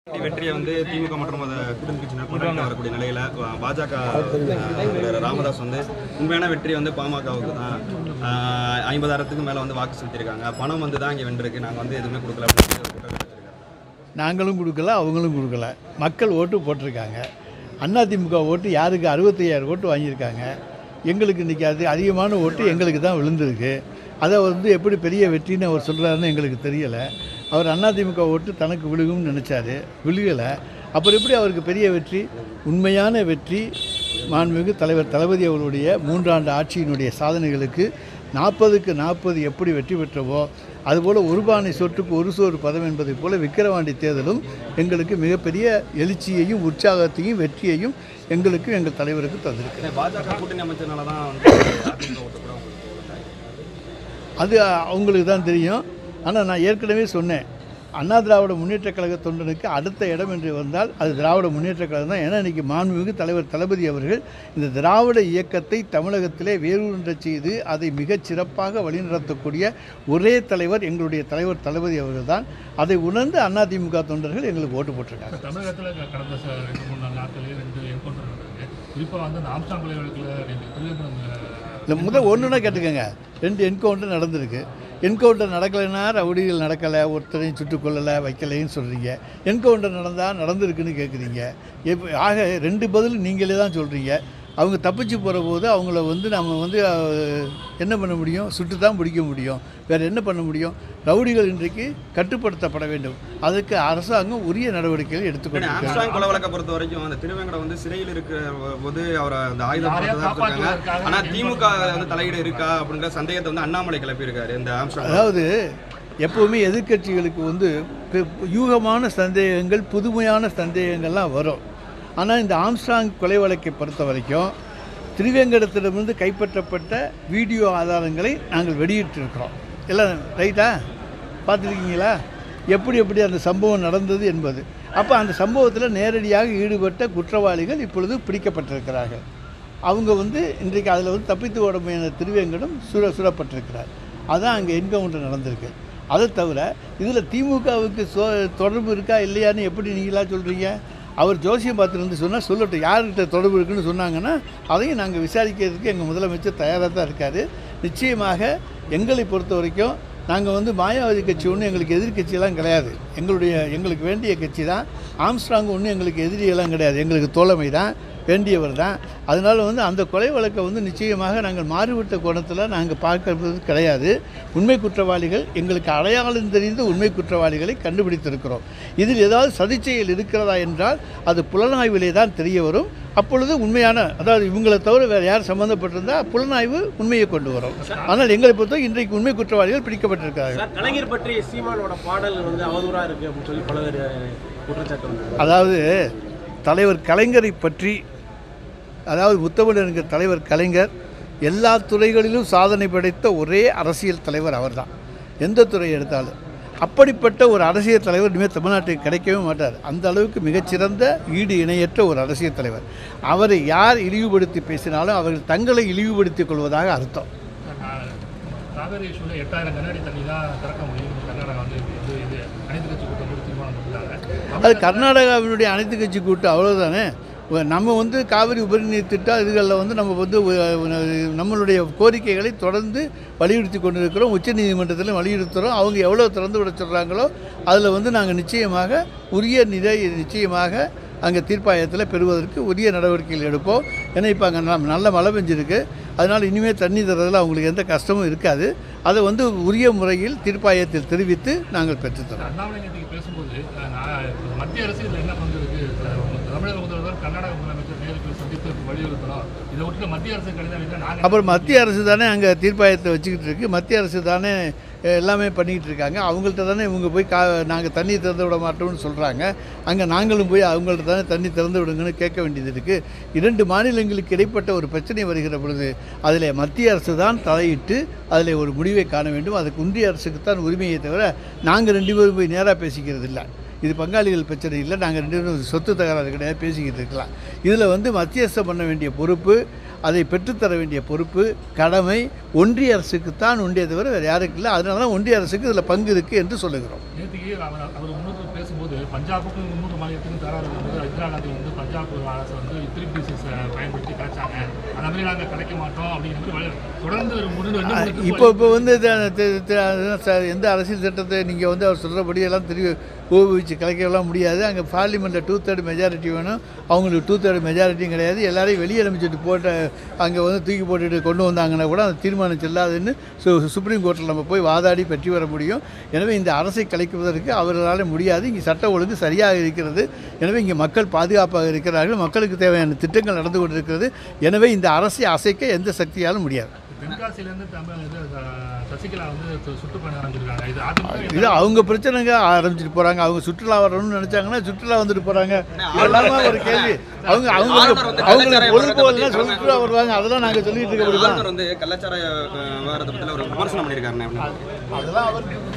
வெற்றியை வந்து திமுக மற்றும் அதை கூட்டணி கட்சியினர் கொண்டாடி வரக்கூடிய நிலையில அஹ், பாஜக அஹ், ராமதாஸ் வந்து உண்மையான வெற்றி வந்து பாமகவுக்கு தான் அஹ், ஐம்பதாயிரத்துக்கு மேல வந்து வாக்கு செலுத்தியிருக்காங்க பணம் வந்து தான் இங்க வென்றிருக்கு நாங்க வந்து எதுவுமே கொடுக்கல அப்படின்னு சொல்லி ஒரு குற்றம் வச்சிருக்காங்க நாங்களும் கொடுக்கல அவங்களும் கொடுக்கல மக்கள் ஓட்டு போட்டிருக்காங்க அதிமுக ஓட்டு யாருக்கு அறுபத்தையாயிரம் ஓட்டு வாங்கியிருக்காங்க எங்களுக்கு இன்றைக்கி அது அதிகமான ஓட்டு எங்களுக்கு தான் விழுந்திருக்கு அதை வந்து எப்படி பெரிய வெற்றின்னு அவர் சொல்கிறாருன்னு எங்களுக்கு தெரியலை அவர் அதிமுக ஓட்டு தனக்கு விழுகும்னு நினச்சாரு விழுகலை அப்புறம் எப்படி அவருக்கு பெரிய வெற்றி உண்மையான வெற்றி மாண்புமிகு தலைவர் தளபதி அவர்களுடைய மூன்றாண்டு ஆட்சியினுடைய சாதனைகளுக்கு நாற்பதுக்கு நாற்பது எப்படி வெற்றி பெற்றவோ அதுபோல் ஒரு பானை சொட்டுக்கு ஒரு சோறு பதம் என்பதைப் போல விக்கிரவாண்டி தேர்தலும் எங்களுக்கு மிகப்பெரிய எழுச்சியையும் உற்சாகத்தையும் வெற்றியையும் எங்களுக்கு எங்கள் தலைவருக்கு தந்திருக்கு இந்த பாஜக கூட்டணி அமைச்சதுனால தான் வந்து அதிமுக ஓட்டு கூட உங்களுக்கு போகுது. அது அவங்களுக்கு தான் தெரியும் ஆனால் நான் ஏற்கனவே சொன்னேன் அண்ணா திராவிட முன்னேற்ற கழக தொண்டனுக்கு அடுத்த இடம் என்று வந்தால் அது திராவிட முன்னேற்ற கழகம் தான் ஏன்னா இன்றைக்கி மாண்புமிகு தலைவர் தளபதி அவர்கள் இந்த திராவிட இயக்கத்தை தமிழகத்திலே வேரூன்றச் செய்து அதை மிகச் சிறப்பாக வழிநடத்தக்கூடிய ஒரே தலைவர் எங்களுடைய தலைவர் தளபதி அவர்கள் தான் அதை உணர்ந்து அதிமுக தொண்டர்கள் எங்களுக்கு ஓட்டு போட்டிருக்காங்க தமிழகத்தில் கடந்த ச- ரெண்டு மூணு நாலு நாட்களே ரெண்டு என்கவுண்டர் நடந்தது குறிப்பாக வந்து அந்த ஆம்சாங் கொலை வழக்கில் ரெண்டு திருவேந்திரம் இல்லை முதல் ஒன்றுனா கேட்டுக்கோங்க ரெண்டு என்கவுண்டர் நடந்திருக்கு என்கவுண்டர் நடக்கலைன்னா ரவுடிகள் நடக்கலை ஒருத்தரையும் சுட்டுக் கொல்லலை வைக்கலைன்னு சொல்கிறீங்க என்கவுண்டர் நடந்தால் நடந்திருக்குன்னு கேட்குறீங்க இப்போ ஆக ரெண்டு பதில் நீங்களே தான் சொல்கிறீங்க அவங்க தப்பிச்சு போகிற போது அவங்கள வந்து நம்ம வந்து அஹ், என்ன பண்ண முடியும் சுட்டு தான் பிடிக்க முடியும் வேறு என்ன பண்ண முடியும் ரவுடிகள் இன்றைக்கு கட்டுப்படுத்தப்பட வேண்டும் அதுக்கு அரசாங்கம் உரிய நடவடிக்கைகள் ஏன்னா, எடுத்துக்கொண்டு ஆம்ஸ்ட்ராங் கொலை வழக்கை பொறுத்த வரைக்கும் அந்த திருவேங்கடம் வந்து சிறையில் இருக்கிற போது அவரை அந்த ஆயுதம் யாரையா பார்த்ததா இருக்காங்க காப்பாத்துவதற்காக ஆனா திமுக வந்து தலையீடு இருக்கா அப்படிங்கிற சந்தேகத்தை வந்து அண்ணாமலை கிளப்பியிருக்காரு இந்த ஆம்ஸ்ட்ராங் அதாவது எப்போவுமே எதிர்க்கட்சிகளுக்கு வந்து பெ- யூகமான சந்தேகங்கள் புதுமையான சந்தேகங்கள்லாம் வரும் ஆனால் இந்த ஆம்ஸ்ட்ராங் கொலை வழக்கை பொறுத்த வரைக்கும் திருவேங்கடத்திடமிருந்து கைப்பற்றப்பட்ட வீடியோ ஆதாரங்களை நாங்கள் வெளியிட்டிருக்கிறோம் எல்லாம் ரைட்டா பார்த்துருக்கீங்களா எப்படி எப்படி அந்த சம்பவம் நடந்தது என்பது அப்போ அந்த சம்பவத்தில் நேரடியாக ஈடுபட்ட குற்றவாளிகள் இப்பொழுது பிடிக்கப்பட்டிருக்கிறார்கள் அவங்க வந்து இன்றைக்கு அதில் வந்து தப்பித்து ஓட முயன்ற திருவேங்கடம் சுட சுடப்பட்டிருக்கிறார் அதான் அங்கே என்கவுண்டர் நடந்திருக்கு அதை தவிர இதில் திமுகவுக்கு சோ தொடர்பு இருக்கா இல்லையான்னு எப்படி நீங்களா சொல்கிறீங்க அவர் ஜோசியம் பார்த்துருந்து சொன்னால் சொல்லட்டும் யார்கிட்ட தொடர்பு இருக்குன்னு சொன்னாங்கன்னா அதையும் நாங்கள் விசாரிக்கிறதுக்கு எங்கள் முதலமைச்சர் தயாராக தான் இருக்கார் நிச்சயமாக எங்களை பொறுத்த வரைக்கும் நாங்கள் வந்து மாயாவதி கட்சி ஒன்றும் எங்களுக்கு எதிர்க்கட்சியெல்லாம் கிடையாது எங்களுடைய எங்களுக்கு வேண்டிய கட்சி தான் ஆம்ஸ்ட்ராங் ஒன்றும் எங்களுக்கு எதிரியெல்லாம் கிடையாது எங்களுக்கு தோழமை தான் வேண்டியவர் தான் அதனால் வந்து அந்த கொலை வழக்கை வந்து நிச்சயமாக நாங்கள் மாறுபட்ட கோணத்தில் நாங்கள் பார்க்கறது கிடையாது உண்மை குற்றவாளிகள் எங்களுக்கு அடையாளம் தெரிந்த உண்மை குற்றவாளிகளை கண்டுபிடித்திருக்கிறோம் இதில் ஏதாவது சதிச்செயல் இருக்கிறதா என்றால் அது புலனாய்விலே தான் தெரிய வரும் அப்பொழுது உண்மையான அதாவது இவங்களை தவிர வேறு யார் சம்மந்தப்பட்டிருந்தால் புலனாய்வு உண்மையை கொண்டு வரும் ஆனால் எங்களை பொறுத்தவரை இன்றைக்கு உண்மை குற்றவாளிகள் பிடிக்கப்பட்டிருக்கிறார்கள் சார் கலைஞர் பற்றி சீமானோட பாடல் வந்து அவதூறா இருக்கு அப்படின்னு சொல்லி பலர் குற்றச்சாட்டு வந்து அதாவது தலைவர் கலைஞரை பற்றி அதாவது முத்தமிழ் என்கிற தலைவர் கலைஞர் எல்லா துறைகளிலும் சாதனை படைத்த ஒரே அரசியல் தலைவர் அவர்தான் எந்த துறை எடுத்தாலும் அப்படிப்பட்ட ஒரு அரசியல் தலைவர் இனிமேல் தமிழ்நாட்டுக்கு கிடைக்கவே மாட்டார் அந்த அளவுக்கு மிகச்சிறந்த ஈடு இணையற்ற ஒரு அரசியல் தலைவர் அவரை யார் இழிவுபடுத்தி பேசினாலும் அவர்கள் தங்களை இழிவுபடுத்திக் கொள்வதாக அர்த்தம் நான் காவேரி இஷ்யூவில் எட்டாயிரம் கண்ணாடி தண்ணி தான் திறக்க முடியும் கர்நாடகா வந்து இது இது அனைத்து கட்சி கூட்டம் கூட தீர்மானம் பண்ணிட்டாங்க அது கர்நாடகாவினுடைய அனைத்து கட்சி கூட்டம் அவ்வளோதானே உ- நம்ம வந்து காவிரி உபரிநீர் திட்டம் இதுகளில் வந்து நம்ம வந்து உ- நம்மளுடைய கோரிக்கைகளை தொடர்ந்து வலியுறுத்தி கொண்டிருக்கிறோம் உச்சநீதிமன்றத்திலும் வலியுறுத்துகிறோம் அவங்க எவ்வளோ திறந்து விட சொல்கிறாங்களோ அதில் வந்து நாங்கள் நிச்சயமாக உரிய நிலை நிச்சயமாக அங்கே தீர்ப்பாயத்தில் பெறுவதற்கு உரிய நடவடிக்கைகள் எடுப்போம் ஏன்னா இப்போ அங்கே ந- நல்ல மழை பெஞ்சிருக்கு அதனால் இனிமேல் தண்ணி தரதில் அவங்களுக்கு எந்த கஷ்டமும் இருக்காது அதை வந்து உரிய முறையில் தீர்ப்பாயத்தில் தெரிவித்து நாங்கள் பெற்றுத்தரோம் அண்ணாமலை நேற்றுக்கு பேசும்போது அஹ், நான் இப்ப மத்திய அரசு இதில் என்ன பங்கு இருக்கு அஹ், தமிழக முதல்வர் கர்நாடக முதலமைச்சர் நேருக்கு சந்தித்து வலியுறுத்தணும் இதை விட்டு மத்திய அரசு கடிதம் அளித்தா நாங்கள் அப்புறம் மத்திய அரசு தானே அங்கே தீர்ப்பாயத்தை வச்சுக்கிட்டு இருக்கு மத்திய அரசு தானே அஹ், எல்லாமே பண்ணிக்கிட்டு இருக்காங்க அவங்கள்ட்ட தானே இவங்க போய் கா நாங்கள் தண்ணி திறந்து விட மாட்டோம்னு சொல்கிறாங்க அங்கே நாங்களும் போய் அவங்கள்ட்ட தானே தண்ணி திறந்து விடுங்கன்னு கேட்க வேண்டியது இருக்குது இரண்டு மாநிலங்களுக்கு இடைப்பட்ட ஒரு பிரச்சனை வருகிற பொழுது அதில் மத்திய அரசு தான் தலையிட்டு அதில் ஒரு முடிவை காண வேண்டும் அதுக்கு ஒன்றிய அரசுக்கு தான் உரிமையை தவிர நாங்கள் ரெண்டு பேரும் போய் நேராக பேசிக்கிறது இல்லை இது பங்காளிகள் பிரச்சனை இல்லை நாங்கள் ரெண்டு பேரும் சொத்து தகராறு கிடையாது பேசிக்கிட்டு இருக்கலாம் இதில் வந்து மத்தியஸ்தம் பண்ண வேண்டிய பொறுப்பு அதை பெற்றுத்தர வேண்டிய பொறுப்பு கடமை ஒன்றிய அரசுக்குத்தான் ஒன்றிய தவிர வேறு யாருக்கு இல்லை அதனால தான் ஒன்றிய அரசுக்கு இதில் பங்கு இருக்குது என்று சொல்லுகிறோம் நேற்றுக்கு அவர் அவர் முன்னூற்றி பேசும்போது பஞ்சாபுக்கும் இன்னொரு மாநிலத்துக்கும் தராது வந்து இந்திரா காந்தி வந்து பஞ்சாப் அரசு வந்து த்ரீ பீசஸ் பயன்படுத்தி கிடைச்சாங்க அந்த மாதிரி நாங்கள் கிடைக்க மாட்டோம் அப்படிங்கிற மாதிரி வழி- தொடர்ந்து ஒரு மூணு ரெண்டு மூணு திருப்பு இப்போ இப்போ வந்து த- த- த- அதுதான் சார் எந்த அரசியல் சட்டத்தை நீங்கள் வந்து அவர் சொல்கிறபடி எல்லாம் திரும்பி ஊக்குவிச்சு கலைக்கலாம் முடியாது அங்கே பார்லிமெண்ட்டில் டூ தேர்ட் மெஜாரிட்டி வேணும் அவங்களுக்கு டூ தேர்ட் மெஜாரிட்டியும் கிடையாது எல்லாரையும் வெளியே அனுப்பிச்சிட்டு போட்ட அங்கே வந்து தூக்கி போட்டுட்டு கொண்டு வந்தாங்கன்னா கூட அந்த தீர்மானம் செல்லாதுன்னு சு சுப்ரீம் கோர்ட்டில் நம்ம போய் வாதாடி பெற்று வர முடியும் எனவே இந்த அரசை கலைக்குவதற்கு அவர்களால் முடியாது இங்கே சட்ட ஒழுங்கு சரியாக இருக்கிறது எனவே இங்கே மக்கள் பாதுகாப்பாக இருக்கிறார்கள் மக்களுக்கு தேவையான திட்டங்கள் நடந்து கொண்டிருக்கிறது எனவே இந்த அரசை அசைக்க எந்த சக்தியாலும் முடியாது தென்காசியிலேருந்து தமிழ் இது அஹ், சசிகலா வந்து சு- சுற்றுப்பயணம் ஆரம்பிச்சிருக்காங்க இது அதிமுக இது அவங்க பிரச்சனைங்க ஆரம்பிச்சுட்டு போறாங்க அவங்க சுற்றுலா வரணும்னு நினைச்சாங்கன்னா சுற்றுலா வந்துட்டு போறாங்க இதெல்லாமே ஒரு கேள்வி அவங்க அவங்க ஆளுநர் வந்து அவங்களுக்கு கலாச்சார பொழுதுபோகலாம் பத்தி சுற்றுலா வருவாங்க அதெல்லாம் நாங்கள் சொல்லிட்டு இருக்க முடியுமா ஆளுநர் வந்து கலாச்சார அஹ், விவகாரத்தை பத்தில ஒரு விமர்சனம் பண்ணியிருக்காருண்ணே அப்படின்னு அதெல்லாம் அவர்